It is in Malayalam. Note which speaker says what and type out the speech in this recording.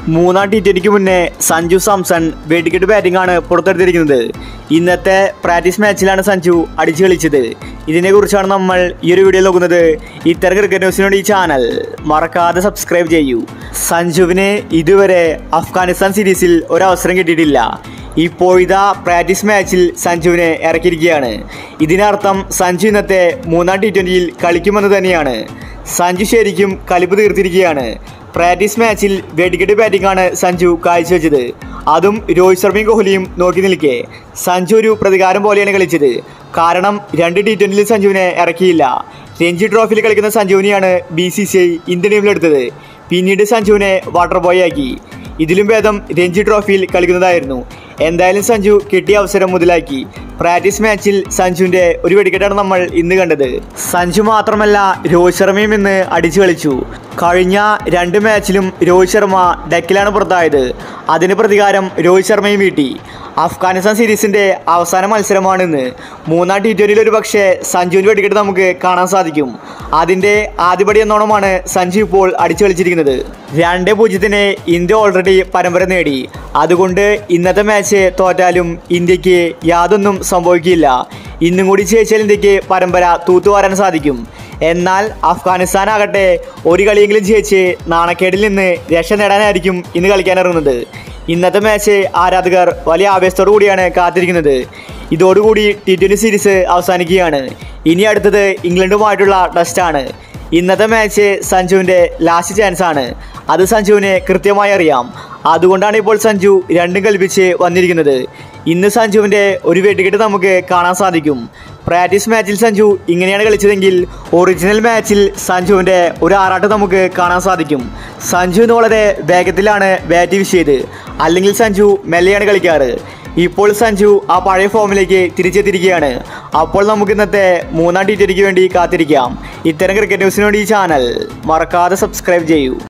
Speaker 1: മൂന്നാം ടി ട്വന്റിക്ക് മുന്നേ സഞ്ജു സാംസൺ വെടിക്കെട്ട് ബാറ്റിംഗ് ആണ് പുറത്തെടുത്തിരിക്കുന്നത് ഇന്നത്തെ പ്രാക്ടീസ് മാച്ചിലാണ് സഞ്ജു അടിച്ചു കളിച്ചത് ഇതിനെക്കുറിച്ചാണ് നമ്മൾ ഈ ഒരു വീഡിയോ നോക്കുന്നത് ഇത്തരം ക്രിക്കറ്റ് ന്യൂസിനോട് ഈ ചാനൽ മറക്കാതെ സബ്സ്ക്രൈബ് ചെയ്യൂ സഞ്ജുവിന് ഇതുവരെ അഫ്ഗാനിസ്ഥാൻ സീരീസിൽ ഒരവസരം കിട്ടിയിട്ടില്ല ഇപ്പോഴിതാ പ്രാക്ടീസ് മാച്ചിൽ സഞ്ജുവിനെ ഇറക്കിയിരിക്കുകയാണ് ഇതിനർത്ഥം സഞ്ജു ഇന്നത്തെ മൂന്നാം ടി ട്വൻ്റിയിൽ കളിക്കുമെന്ന് തന്നെയാണ് സഞ്ജു ശരിക്കും കലിപ്പ് തീർത്തിരിക്കുകയാണ് പ്രാക്ടീസ് മാച്ചിൽ വെടിക്കെട്ട് ബാറ്റിംഗാണ് സഞ്ജു കാഴ്ചവെച്ചത് അതും രോഹിത് ശർമ്മയും കോഹ്ലിയും നോക്കി നിൽക്കെ സഞ്ജു ഒരു പ്രതികാരം പോലെയാണ് കളിച്ചത് കാരണം രണ്ട് ടി ട്വൻ്റിയിൽ സഞ്ജുവിനെ ഇറക്കിയില്ല രഞ്ജി ട്രോഫിയിൽ കളിക്കുന്ന സഞ്ജുവിനെയാണ് B C C I Indian ടീമിലെടുത്തത് പിന്നീട് സഞ്ജുവിനെ വാട്ടർ ബോയ് ആക്കി ഇതിലും ഭേദം രഞ്ജി ട്രോഫിയിൽ കളിക്കുന്നതായിരുന്നു എന്തായാലും സഞ്ജു കിട്ടിയ അവസരം മുതലാക്കി പ്രാക്ടീസ് മാച്ചിൽ സഞ്ജുവിന്റെ ഒരു വെടിക്കെട്ടാണ് നമ്മൾ ഇന്ന് കണ്ടത് സഞ്ജു മാത്രമല്ല രോഹിത് ശർമ്മയും ഇന്ന് അടിച്ചു കളിച്ചു കഴിഞ്ഞ രണ്ട് മാച്ചിലും രോഹിത് ശർമ്മ ഡെക്കിലാണ് പുറത്തായത് അതിന് പ്രതികാരം രോഹിത് ശർമ്മയും വീട്ടി അഫ്ഗാനിസ്ഥാൻ സീരീസിന്റെ അവസാന മത്സരമാണ് ഇന്ന് മൂന്നാം ടി ട്വന്റിയിൽ ഒരു പക്ഷേ സഞ്ജുവിന്റെ വെടിക്കെട്ട് നമുക്ക് കാണാൻ സാധിക്കും അതിന്റെ ആദ്യപടി എന്നോണമാണ് സഞ്ജു ഇപ്പോൾ അടിച്ചു കളിച്ചിരിക്കുന്നത് രണ്ട് പൂജ്യത്തിന് ഇന്ത്യ ഓൾറെഡി പരമ്പര നേടി അതുകൊണ്ട് ഇന്നത്തെ മാച്ച് തോറ്റാലും ഇന്ത്യക്ക് യാതൊന്നും സംഭവിക്കില്ല ഇന്നും കൂടി ജയിച്ചാൽ ഇന്ത്യക്ക് പരമ്പര തൂത്തുവാരാൻ സാധിക്കും എന്നാൽ അഫ്ഗാനിസ്ഥാൻ ആകട്ടെ ഒരു കളിയെങ്കിലും ജയിച്ച് നാണക്കേടിൽ നിന്ന് രക്ഷ നേടാനായിരിക്കും ഇന്ന് കളിക്കാനിറങ്ങുന്നത് ഇന്നത്തെ മാച്ച് ആരാധകർ വലിയ ആവേശത്തോടു കൂടിയാണ് കാത്തിരിക്കുന്നത് ഇതോടുകൂടി ടി ട്വൻ്റി സീരീസ് അവസാനിക്കുകയാണ് ഇനി അടുത്തത് ഇംഗ്ലണ്ടുമായിട്ടുള്ള ടെസ്റ്റാണ് ഇന്നത്തെ മാച്ച് സഞ്ജുവിൻ്റെ ലാസ്റ്റ് ചാൻസ് ആണ് അത് സഞ്ജുവിന് കൃത്യമായി അറിയാം അതുകൊണ്ടാണ് ഇപ്പോൾ സഞ്ജു രണ്ടും കൽപ്പിച്ച് വന്നിരിക്കുന്നത് ഇന്ന് സഞ്ജുവിൻ്റെ ഒരു വെടിക്കെട്ട് നമുക്ക് കാണാൻ സാധിക്കും പ്രാക്ടീസ് മാച്ചിൽ സഞ്ജു ഇങ്ങനെയാണ് കളിച്ചതെങ്കിൽ ഒറിജിനൽ മാച്ചിൽ സഞ്ജുവിൻ്റെ ഒരു ആറാട്ട് നമുക്ക് കാണാൻ സാധിക്കും സഞ്ജു ഇന്ന് വളരെ വേഗത്തിലാണ് ബാറ്റ് വീശിയത് അല്ലെങ്കിൽ സഞ്ജു മെല്ലെയാണ് കളിക്കാറ് ഇപ്പോൾ സഞ്ജു ആ പഴയ ഫോമിലേക്ക് തിരിച്ചെത്തിയിരിക്കുകയാണ് അപ്പോൾ നമുക്ക് ഇന്നത്തെ മൂന്നാം ടി ട്വൻ്റിക്ക് വേണ്ടി കാത്തിരിക്കാം ഇത്തരം ക്രിക്കറ്റ് ന്യൂസിന് വേണ്ടി ഈ ചാനൽ മറക്കാതെ സബ്സ്ക്രൈബ് ചെയ്യൂ